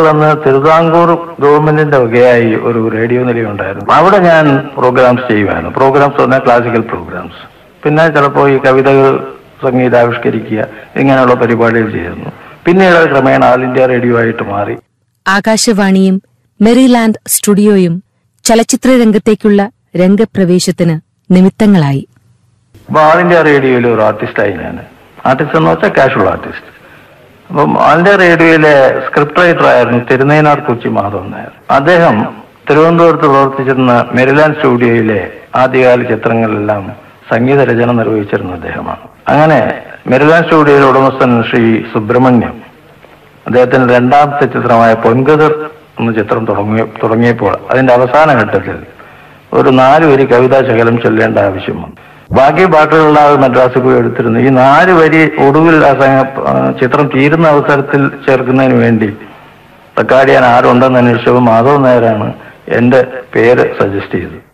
അന്ന് തിരുവിതാംകൂർ ഗവൺമെന്റിന്റെ വകയായി ഒരു റേഡിയോ നിലയം ഉണ്ടായിരുന്നു അവിടെ ഞാൻ പ്രോഗ്രാംസ് ചെയ്യുമായിരുന്നു പ്രോഗ്രാംസ് പറഞ്ഞാൽ ക്ലാസിക്കൽ പ്രോഗ്രാംസ് പിന്നെ ചിലപ്പോൾ ഈ കവിതകൾ സംഗീതാവിഷ്കരിക്കുക ഇങ്ങനെയുള്ള പരിപാടികൾ ചെയ്യുന്നു പിന്നീട് അത് ക്രമേണ ആൾ ഇന്ത്യ റേഡിയോ ആയിട്ട് മാറി ആകാശവാണിയും മെറിലാൻഡ് സ്റ്റുഡിയോയും ചലച്ചിത്ര രംഗത്തേക്കുള്ള രംഗപ്രവേശത്തിന് നിമിത്തങ്ങളായി അപ്പൊ ആൾ ഇന്ത്യ റേഡിയോയിലെ ഒരു ആർട്ടിസ്റ്റായി ഞാൻ ആർട്ടിസ്റ്റ് എന്ന് വെച്ചാൽ കാഷ്വൽ ആർട്ടിസ്റ്റ് അപ്പം ആൾ ഇന്ത്യ റേഡിയോയിലെ സ്ക്രിപ്റ്റ് റൈറ്റർ ആയിരുന്നു തിരുനൈനാർ കൊച്ചി മാധവൻ നായർ അദ്ദേഹം തിരുവനന്തപുരത്ത് പ്രവർത്തിച്ചിരുന്ന മെരിലാൻഡ് സ്റ്റുഡിയോയിലെ ആദ്യകാല ചിത്രങ്ങളിലെല്ലാം സംഗീത രചന നിർവഹിച്ചിരുന്ന അദ്ദേഹമാണ് അങ്ങനെ മെരിലാൻഡ് സ്റ്റുഡിയോയിലെ ഉടമസ്ഥൻ ശ്രീ സുബ്രഹ്മണ്യം അദ്ദേഹത്തിന്റെ രണ്ടാമത്തെ ചിത്രമായ പൊൻകതിർ എന്ന ചിത്രം തുടങ്ങിയ തുടങ്ങിയപ്പോൾ അതിന്റെ അവസാന ഘട്ടത്തിൽ ഒരു നാല് വരി കവിതാ ശകലം ചൊല്ലേണ്ട ആവശ്യം വന്നു ബാക്കി പാട്ടുകളെല്ലാം മദ്രാസിൽ പോയി എടുത്തിരുന്നു ഈ നാല് വരി ഒടുവിൽ ആ സംഗ- ആ ചിത്രം തീരുന്ന അവസരത്തിൽ ചേർക്കുന്നതിന് വേണ്ടി റെക്കോർഡ് ചെയ്യാൻ ആരുണ്ടെന്ന് അന്വേഷിച്ചപ്പോൾ മാധവ് നായരാണ് എന്റെ പേര് സജസ്റ്റ് ചെയ്തത്